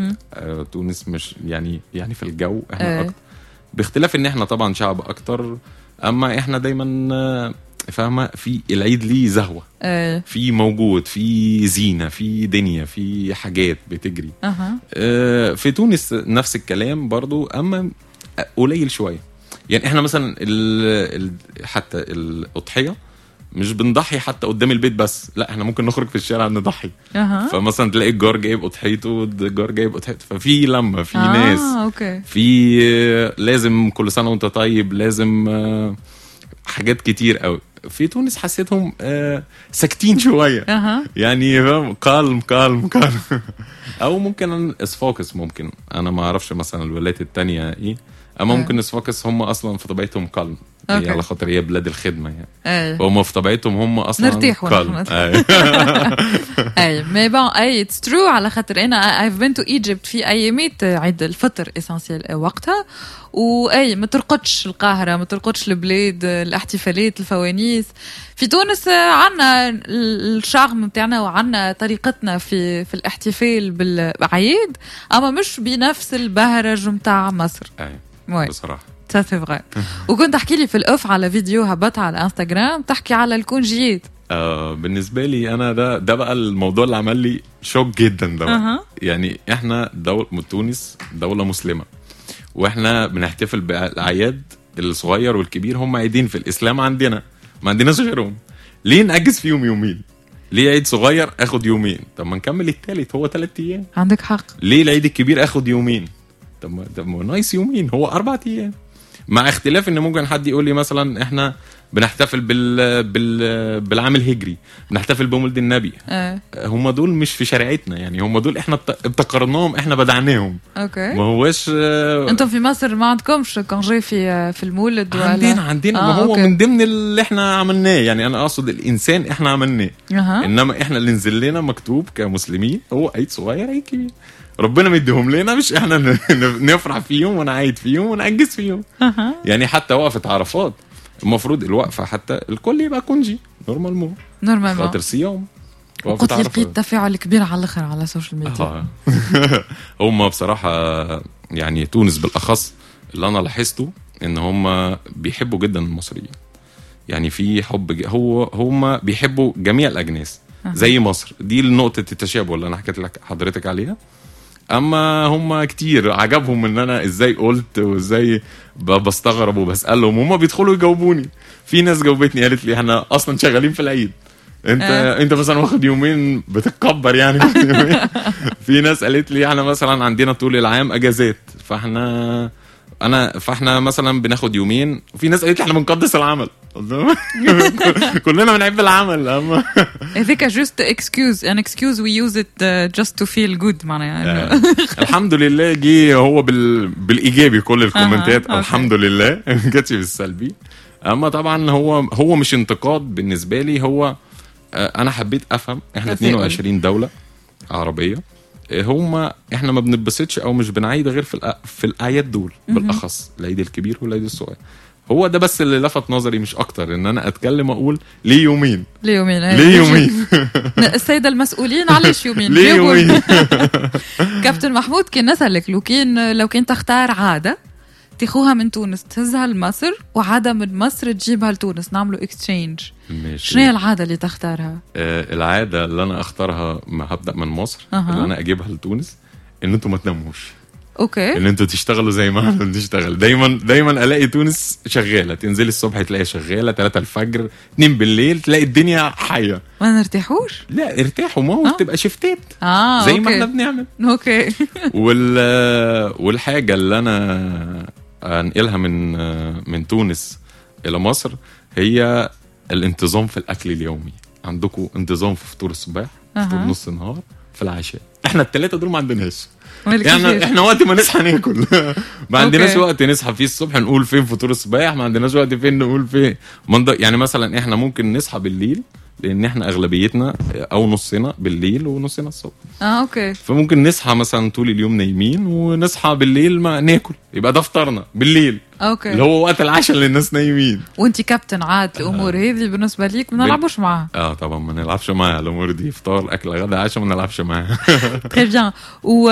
آه تونس مش يعني يعني في الجو احنا آه. اكتر باختلاف ان احنا طبعا شعب اكتر اما احنا دايما آه، فاهمه في العيد ليه زهوه ايه في موجود في زينه في دنيا في حاجات بتجري اها آه، في تونس نفس الكلام برضو اما قليل شويه يعني احنا مثلا ال ال حتى الاضحيه مش بنضحي حتى قدام البيت بس لا احنا ممكن نخرج في الشارع نضحي اها فمثلا تلاقي الجار جايب اضحيته والجار جايب اضحيته ففي لمه في آه، ناس اوكي في آه، لازم كل سنه وانت طيب لازم آه، حاجات كتير قوي في تونس حسيتهم آه، ساكتين شويه اها يعني فاهم كالم كالم كالم او ممكن اسفاكس ممكن انا ما اعرفش مثلا الولايات التانية ايه اما آه. ممكن اسفاكس هم اصلا في طبيعتهم كالم أوكي. هي على خاطر هي بلاد الخدمه يعني ايه فهم في طبيعتهم هم اصلا نرتاحوا كالم نحن. أي. اي مي بون اي اتس ترو على خاطر انا I've been to Egypt في ايامات عيد الفطر اسونسيال وقتها واي ما ترقدش القاهره ما ترقدش البلاد الاحتفالات الفوانيس في تونس عندنا الشارم بتاعنا وعندنا طريقتنا في في الاحتفال بالاعياد اما مش بنفس البهرج متاع مصر أي. وي بصراحه سا سي فغي وكنت تحكي لي في الاوف على فيديو هبطها على انستغرام تحكي على الكونجيات آه بالنسبه لي انا ده ده بقى الموضوع اللي عمل لي شوك جدا ده بقى. أها. يعني احنا دولة تونس دوله مسلمه واحنا بنحتفل بالاعياد الصغير والكبير هم عيدين في الاسلام عندنا ما عندناش غيرهم ليه نأجز فيهم يومين ليه عيد صغير اخد يومين طب ما نكمل التالت هو ثلاث ايام عندك حق ليه العيد الكبير اخد يومين طب ما طب ما نايس يومين هو اربع ايام مع اختلاف ان ممكن حد يقول لي مثلا احنا بنحتفل بال... بال... بالعام الهجري بنحتفل بمولد النبي اه هم دول مش في شريعتنا يعني هم دول احنا ابت- ابتكرناهم احنا بدعناهم اوكي ما هوش آه، انتم في مصر ما عندكمش كونجي في في المولد ولا عندنا عندنا آه، ما هو أوكي. من ضمن اللي احنا عملناه يعني انا اقصد الانسان احنا عملناه اها انما احنا اللي نزل لنا مكتوب كمسلمين هو عيد صغير عيد كبير ربنا مديهم لنا مش احنا ن- ن- نفرح فيهم ونعيد فيهم ونأجز فيهم اها يعني حتى وقفة عرفات المفروض الوقفة حتى الكل يبقى كونجي نورمال مو نورمالمون خاطر صيام وقفة قلت لي عرفات. لقيت تفاعل كبير على الاخر على السوشيال ميديا آه. هم بصراحة يعني تونس بالأخص اللي أنا لاحظته إن هم بيحبوا جدا المصريين يعني في حب ج- هو هم بيحبوا جميع الأجناس زي مصر دي نقطة التشابه اللي أنا حكيت لك حضرتك عليها اما هم كتير عجبهم ان انا ازاي قلت وازاي ب- بستغرب وبسالهم هم بيدخلوا يجاوبوني في ناس جاوبتني قالت لي احنا اصلا شغالين في العيد انت آه. انت مثلا واخد يومين بتتكبر يعني في ناس قالت لي احنا مثلا عندنا طول العام اجازات فاحنا انا فاحنا مثلا بناخد يومين وفي ناس قالت لي احنا بنقدس العمل قلت لهم كلنا بنحب العمل اما هذيك جوست اكسكيوز ان اكسكيوز وي يوز ات جاست تو فيل جود معناها إنه- الحمد لله جه هو بال... بالايجابي كل الكومنتات أها، الحمد لله ما جاتش بالسلبي اما طبعا هو هو مش انتقاد بالنسبه لي هو آه، انا حبيت افهم احنا تفاؤل. 22 دوله عربيه آه، هم احنا ما بنتبسطش او مش بنعيد غير في الأ... في الاعياد دول بالاخص العيد الكبير والعيد الصغير هو ده بس اللي لفت نظري مش اكتر ان انا اتكلم اواقول ليه يومين ليه يومين ليه يومين السيدة المسؤولين علاش يومين ليه جاوبوا. يومين كابتن محمود كان نسألك لو كان لو كان تختار عادة تاخوها من تونس تهزها لمصر وعادة من مصر تجيبها لتونس نعملوا اكسشينج ماشي شنو هي العادة اللي تختارها؟ آه، العاده اللي انا اختارها ما هبدا من مصر أها. اللي انا اجيبها لتونس ان انتوا ما تناموش اوكي ان انتوا تشتغلوا زي ما احنا بنشتغل دايما دايما الاقي تونس شغاله تنزلي الصبح تلاقيها شغاله 3 الفجر 2 بالليل تلاقي الدنيا حيه ما نرتاحوش؟ لا ارتاحوا ما هو آه. تبقى شفتات اه زي أوكي. ما احنا بنعمل اوكي وال والحاجه اللي انا انقلها من من تونس الى مصر هي الانتظام في الاكل اليومي عندكم انتظام في فطور الصباح فطور أها. نص النهار في العشاء احنا الثلاثه دول ما عندناش مالك يعني كيفاش؟ احنا وقت ما نصحى ناكل ما عندناش أوكي. وقت نصحى فيه الصبح نقول فين فطور الصباح ما عندناش وقت فين نقول فين منض... يعني مثلا احنا ممكن نصحى بالليل لان احنا اغلبيتنا او نصنا بالليل ونصنا الصبح اه اوكي فممكن نصحى مثلا طول اليوم نايمين ونصحى بالليل ما ناكل يبقى ده فطرنا بالليل اوكي اللي هو وقت العشاء اللي الناس نايمين وانت كابتن عاد الامور هذه بالنسبه ليك ما نلعبوش معاها اه طبعا ما نلعبش معاها الامور دي فطار اكل غدا عشاء ما نلعبش معاها تري بيان و